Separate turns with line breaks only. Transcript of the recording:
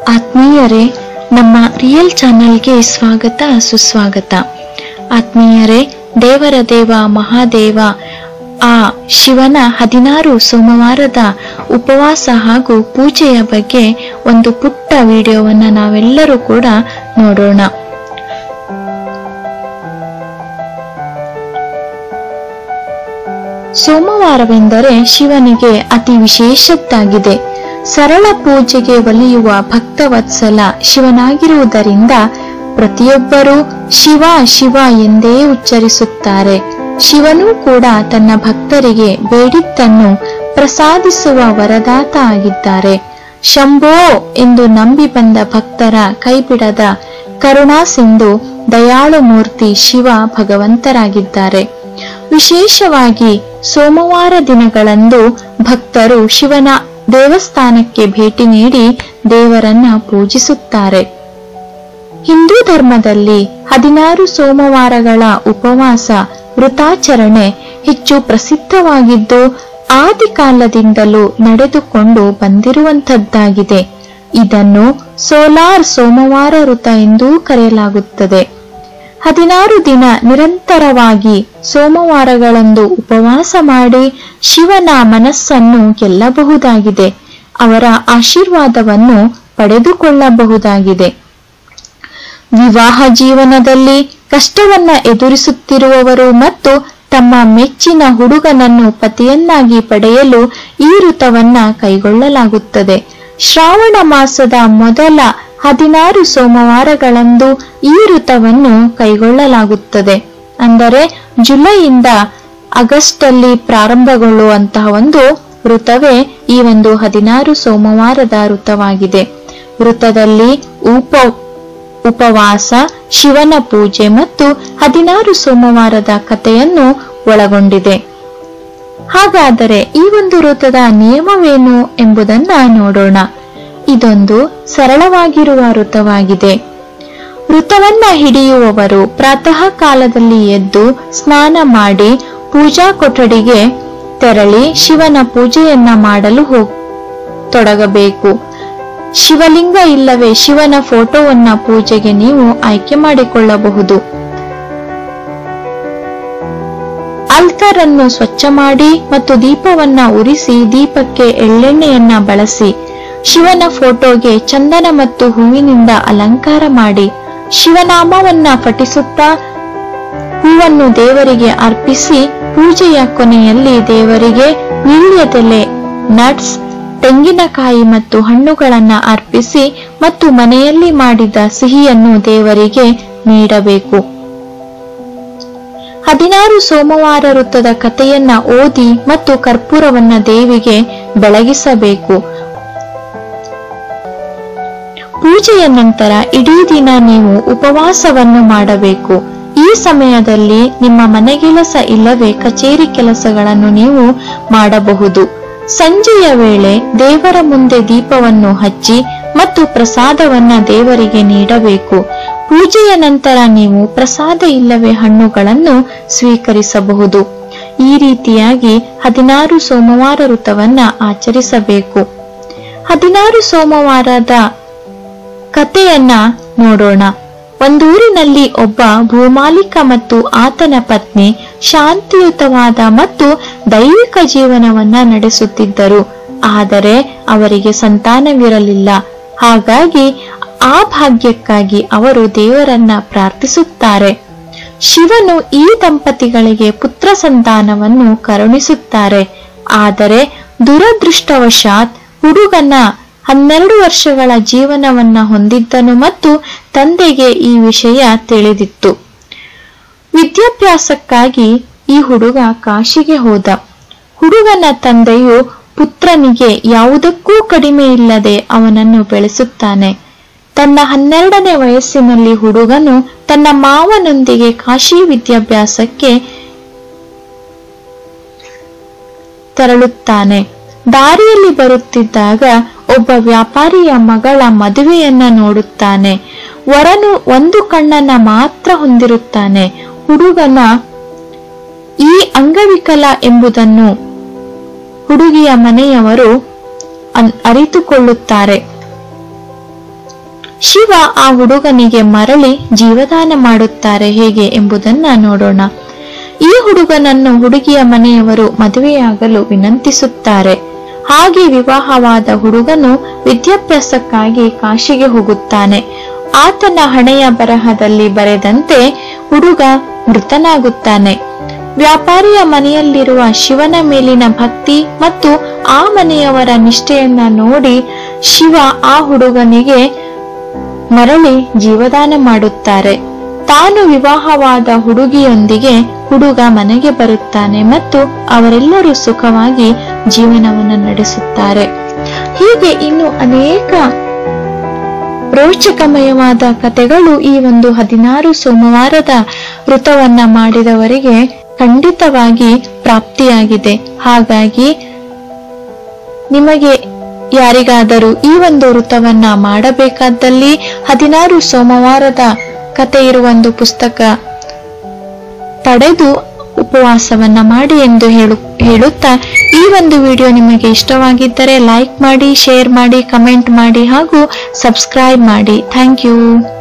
ಆತ್ಮೀಯರೇ ನಮ್ಮ ರಿಯಲ್ ಚಾನೆಲ್ಗೆ ಸ್ವಾಗತ ಸುಸ್ವಾಗತ ಆತ್ಮೀಯರೇ ದೇವರ ದೇವ ಮಹಾದೇವ ಆ ಶಿವನ ಹದಿನಾರು ಸೋಮವಾರದ ಉಪವಾಸ ಹಾಗೂ ಪೂಜೆಯ ಬಗ್ಗೆ ಒಂದು ಪುಟ್ಟ ವಿಡಿಯೋವನ್ನ ನಾವೆಲ್ಲರೂ ಕೂಡ ನೋಡೋಣ ಸೋಮವಾರವೆಂದರೆ ಶಿವನಿಗೆ ಅತಿ ವಿಶೇಷದ್ದಾಗಿದೆ ಸರಳ ಪೂಜೆಗೆ ಒಲಿಯುವ ಭಕ್ತವತ್ಸಲ ಶಿವನಾಗಿರುವುದರಿಂದ ಪ್ರತಿಯೊಬ್ಬರೂ ಶಿವ ಶಿವ ಎಂದೇ ಉಚ್ಚರಿಸುತ್ತಾರೆ ಶಿವನೂ ಕೂಡ ತನ್ನ ಭಕ್ತರಿಗೆ ಬೇಡಿದ್ದನ್ನು ಪ್ರಸಾದಿಸುವ ವರದಾತ ಆಗಿದ್ದಾರೆ ಶಂಭೋ ಎಂದು ನಂಬಿ ಬಂದ ಭಕ್ತರ ಕೈಬಿಡದ ಕರುಣಾ ಸಿಂಧು ದಯಾಳು ಮೂರ್ತಿ ಶಿವ ಭಗವಂತರಾಗಿದ್ದಾರೆ ವಿಶೇಷವಾಗಿ ಸೋಮವಾರ ದಿನಗಳಂದು ಭಕ್ತರು ಶಿವನ ದೇವಸ್ಥಾನಕ್ಕೆ ಭೇಟಿ ನೀಡಿ ದೇವರನ್ನ ಪೂಜಿಸುತ್ತಾರೆ ಹಿಂದೂ ಧರ್ಮದಲ್ಲಿ ಹದಿನಾರು ಸೋಮವಾರಗಳ ಉಪವಾಸ ವೃತಾಚರಣೆ ಹೆಚ್ಚು ಪ್ರಸಿದ್ಧವಾಗಿದ್ದು ಆದಿಕಾಲದಿಂದಲೂ ನಡೆದುಕೊಂಡು ಬಂದಿರುವಂತದ್ದಾಗಿದೆ ಇದನ್ನು ಸೋಲಾರ್ ಸೋಮವಾರ ವೃತ ಎಂದೂ ಕರೆಯಲಾಗುತ್ತದೆ ಹದಿನಾರು ದಿನ ನಿರಂತರವಾಗಿ ಸೋಮವಾರಗಳಂದು ಉಪವಾಸ ಮಾಡಿ ಶಿವನ ಮನಸ್ಸನ್ನು ಗೆಲ್ಲಬಹುದಾಗಿದೆ ಅವರ ಆಶೀರ್ವಾದವನ್ನು ಪಡೆದುಕೊಳ್ಳಬಹುದಾಗಿದೆ ವಿವಾಹ ಜೀವನದಲ್ಲಿ ಕಷ್ಟವನ್ನ ಎದುರಿಸುತ್ತಿರುವವರು ಮತ್ತು ತಮ್ಮ ಮೆಚ್ಚಿನ ಹುಡುಗನನ್ನು ಪತಿಯನ್ನಾಗಿ ಪಡೆಯಲು ಈ ಋತವನ್ನ ಕೈಗೊಳ್ಳಲಾಗುತ್ತದೆ ಶ್ರಾವಣ ಮಾಸದ ಮೊದಲ ಹದಿನಾರು ಸೋಮವಾರಗಳಂದು ಈ ಋತವನ್ನು ಕೈಗೊಳ್ಳಲಾಗುತ್ತದೆ ಅಂದರೆ ಜುಲೈಯಿಂದ ಆಗಸ್ಟ್ ಅಲ್ಲಿ ಪ್ರಾರಂಭಗೊಳ್ಳುವಂತಹ ಒಂದು ಋತವೇ ಈ ಒಂದು ಹದಿನಾರು ಸೋಮವಾರದ ಋತವಾಗಿದೆ ವೃತದಲ್ಲಿ ಉಪ ಉಪವಾಸ ಶಿವನ ಪೂಜೆ ಮತ್ತು ಹದಿನಾರು ಸೋಮವಾರದ ಕಥೆಯನ್ನು ಒಳಗೊಂಡಿದೆ ಹಾಗಾದರೆ ಈ ಒಂದು ಋತದ ನಿಯಮವೇನು ಎಂಬುದನ್ನ ನೋಡೋಣ ಇದೊಂದು ಸರಳವಾಗಿರುವ ಋತವಾಗಿದೆ ಋತವನ್ನ ಹಿಡಿಯುವವರು ಪ್ರಾತಃ ಕಾಲದಲ್ಲಿ ಎದ್ದು ಸ್ನಾನ ಮಾಡಿ ಪೂಜಾ ಕೊಠಡಿಗೆ ತೆರಳಿ ಶಿವನ ಪೂಜೆಯನ್ನ ಮಾಡಲು ಹೋಗ್ ತೊಡಗಬೇಕು ಶಿವಲಿಂಗ ಇಲ್ಲವೇ ಶಿವನ ಫೋಟೋವನ್ನ ಪೂಜೆಗೆ ನೀವು ಆಯ್ಕೆ ಮಾಡಿಕೊಳ್ಳಬಹುದು ಅಲ್ತಾರ್ ಅನ್ನು ಸ್ವಚ್ಛ ಮಾಡಿ ಮತ್ತು ದೀಪವನ್ನ ಉರಿಸಿ ದೀಪಕ್ಕೆ ಎಳ್ಳೆಣ್ಣೆಯನ್ನ ಬಳಸಿ ಶಿವನ ಫೋಟೋಗೆ ಚಂದನ ಮತ್ತು ಹೂವಿನಿಂದ ಅಲಂಕಾರ ಮಾಡಿ ಶಿವನಾಮವನ್ನ ಪಠಿಸುತ್ತಾ ಹೂವನ್ನು ದೇವರಿಗೆ ಅರ್ಪಿಸಿ ಪೂಜೆಯ ಕೊನೆಯಲ್ಲಿ ದೇವರಿಗೆ ವೀಳ್ಯದೆಲೆ ನಟ್ಸ್ ತೆಂಗಿನಕಾಯಿ ಮತ್ತು ಹಣ್ಣುಗಳನ್ನ ಅರ್ಪಿಸಿ ಮತ್ತು ಮನೆಯಲ್ಲಿ ಮಾಡಿದ ಸಿಹಿಯನ್ನು ದೇವರಿಗೆ ನೀಡಬೇಕು ಹದಿನಾರು ಸೋಮವಾರ ವೃತ್ತದ ಕಥೆಯನ್ನ ಓದಿ ಮತ್ತು ಕರ್ಪೂರವನ್ನ ದೇವಿಗೆ ಬೆಳಗಿಸಬೇಕು ಪೂಜೆಯ ನಂತರ ಇಡೀ ದಿನ ನೀವು ಉಪವಾಸವನ್ನು ಮಾಡಬೇಕು ಈ ಸಮಯದಲ್ಲಿ ನಿಮ್ಮ ಮನೆಗೆಲಸ ಇಲ್ಲವೇ ಕಚೇರಿ ಕೆಲಸಗಳನ್ನು ನೀವು ಮಾಡಬಹುದು ಸಂಜೆಯ ವೇಳೆ ದೇವರ ಮುಂದೆ ದೀಪವನ್ನು ಹಚ್ಚಿ ಮತ್ತು ಪ್ರಸಾದವನ್ನ ದೇವರಿಗೆ ನೀಡಬೇಕು ಪೂಜೆಯ ನಂತರ ನೀವು ಪ್ರಸಾದ ಇಲ್ಲವೇ ಹಣ್ಣುಗಳನ್ನು ಸ್ವೀಕರಿಸಬಹುದು ಈ ರೀತಿಯಾಗಿ ಹದಿನಾರು ಸೋಮವಾರ ಋತವನ್ನ ಆಚರಿಸಬೇಕು ಹದಿನಾರು ಸೋಮವಾರದ ಕಥೆಯನ್ನ ನೋಡೋಣ ಒಂದೂರಿನಲ್ಲಿ ಒಬ್ಬ ಭೂಮಾಲಿಕ ಮತ್ತು ಆತನ ಪತ್ನಿ ಶಾಂತಿಯುತವಾದ ಮತ್ತು ದೈವಿಕ ಜೀವನವನ್ನ ನಡೆಸುತ್ತಿದ್ದರು ಆದರೆ ಅವರಿಗೆ ಸಂತಾನವಿರಲಿಲ್ಲ ಹಾಗಾಗಿ ಆ ಭಾಗ್ಯಕ್ಕಾಗಿ ಅವರು ದೇವರನ್ನ ಪ್ರಾರ್ಥಿಸುತ್ತಾರೆ ಶಿವನು ಈ ದಂಪತಿಗಳಿಗೆ ಪುತ್ರ ಸಂತಾನವನ್ನು ಕರುಣಿಸುತ್ತಾರೆ ಆದರೆ ದುರದೃಷ್ಟವಶಾತ್ ಹುಡುಗನ ಹನ್ನೆರಡು ವರ್ಷಗಳ ಜೀವನವನ್ನ ಹೊಂದಿದ್ದನು ಮತ್ತು ತಂದೆಗೆ ಈ ವಿಷಯ ತಿಳಿದಿತ್ತು ವಿದ್ಯಾಭ್ಯಾಸಕ್ಕಾಗಿ ಈ ಹುಡುಗ ಕಾಶಿಗೆ ಹೋದ ಹುಡುಗನ ತಂದೆಯು ಪುತ್ರನಿಗೆ ಯಾವುದಕ್ಕೂ ಕಡಿಮೆ ಇಲ್ಲದೆ ಅವನನ್ನು ಬೆಳೆಸುತ್ತಾನೆ ತನ್ನ ಹನ್ನೆರಡನೇ ವಯಸ್ಸಿನಲ್ಲಿ ಹುಡುಗನು ತನ್ನ ಮಾವನೊಂದಿಗೆ ಕಾಶಿ ವಿದ್ಯಾಭ್ಯಾಸಕ್ಕೆ ತೆರಳುತ್ತಾನೆ ದಾರಿಯಲ್ಲಿ ಬರುತ್ತಿದ್ದಾಗ ಒಬ್ಬ ವ್ಯಾಪಾರಿಯ ಮಗಳ ಮದುವೆಯನ್ನ ನೋಡುತ್ತಾನೆ ವರನು ಒಂದು ಕಣ್ಣನ್ನ ಮಾತ್ರ ಹೊಂದಿರುತ್ತಾನೆ ಹುಡುಗನ ಈ ಅಂಗವಿಕಲ ಎಂಬುದನ್ನು ಹುಡುಗಿಯ ಮನೆಯವರು ಅನ್- ಅರಿತುಕೊಳ್ಳುತ್ತಾರೆ ಶಿವ ಆ ಹುಡುಗನಿಗೆ ಮರಳಿ ಜೀವದಾನ ಮಾಡುತ್ತಾರೆ ಹೇಗೆ ಎಂಬುದನ್ನ ನೋಡೋಣ ಈ ಹುಡುಗನನ್ನು ಹುಡುಗಿಯ ಮನೆಯವರು ಮದುವೆಯಾಗಲು ವಿನಂತಿಸುತ್ತಾರೆ ಹಾಗೆ ವಿವಾಹವಾದ ಹುಡುಗನು ವಿದ್ಯಾಭ್ಯಾಸಕ್ಕಾಗಿ ಕಾಶಿಗೆ ಹೋಗುತ್ತಾನೆ ಆತನ ಹಣೆಯ ಬರಹದಲ್ಲಿ ಬರೆದಂತೆ ಹುಡುಗ ಮೃತನಾಗುತ್ತಾನೆ ವ್ಯಾಪಾರಿಯ ಮನೆಯಲ್ಲಿರುವ ಶಿವನ ಮೇಲಿನ ಭಕ್ತಿ ಮತ್ತು ಆ ಮನೆಯವರ ನಿಷ್ಠೆಯನ್ನ ನೋಡಿ ಶಿವ ಆ ಹುಡುಗನಿಗೆ ಮರಳಿ ಜೀವದಾನ ಮಾಡುತ್ತಾರೆ ತಾನು ವಿವಾಹವಾದ ಹುಡುಗಿಯೊಂದಿಗೆ ಹುಡುಗ ಮನೆಗೆ ಬರುತ್ತಾನೆ ಮತ್ತು ಅವರೆಲ್ಲರೂ ಸುಖವಾಗಿ ಜೀವನವನ್ನು ನಡೆಸುತ್ತಾರೆ ಹೀಗೆ ಇನ್ನು ಅನೇಕ ರೋಚಕಮಯವಾದ ಕಥೆಗಳು ಈ ಒಂದು ಹದಿನಾರು ಸೋಮವಾರದ ವೃತವನ್ನ ಮಾಡಿದವರಿಗೆ ಖಂಡಿತವಾಗಿ ಪ್ರಾಪ್ತಿಯಾಗಿದೆ ಹಾಗಾಗಿ ನಿಮಗೆ ಯಾರಿಗಾದರೂ ಈ ಒಂದು ವೃತವನ್ನ ಮಾಡಬೇಕಾದಲ್ಲಿ ಹದಿನಾರು ಸೋಮವಾರದ ಕತೆ ಇರುವ ಒಂದು ಪುಸ್ತಕ ಪಡೆದು ಉಪವಾಸವನ್ನ ಮಾಡಿ ಎಂದು ಹೇಳು ಹೇಳುತ್ತಾ ಈ ಒಂದು ವಿಡಿಯೋ ನಿಮಗೆ ಇಷ್ಟವಾಗಿದ್ದರೆ ಲೈಕ್ ಮಾಡಿ ಶೇರ್ ಮಾಡಿ ಕಮೆಂಟ್ ಮಾಡಿ ಹಾಗೂ ಸಬ್ಸ್ಕ್ರೈಬ್ ಮಾಡಿ ಥ್ಯಾಂಕ್ ಯು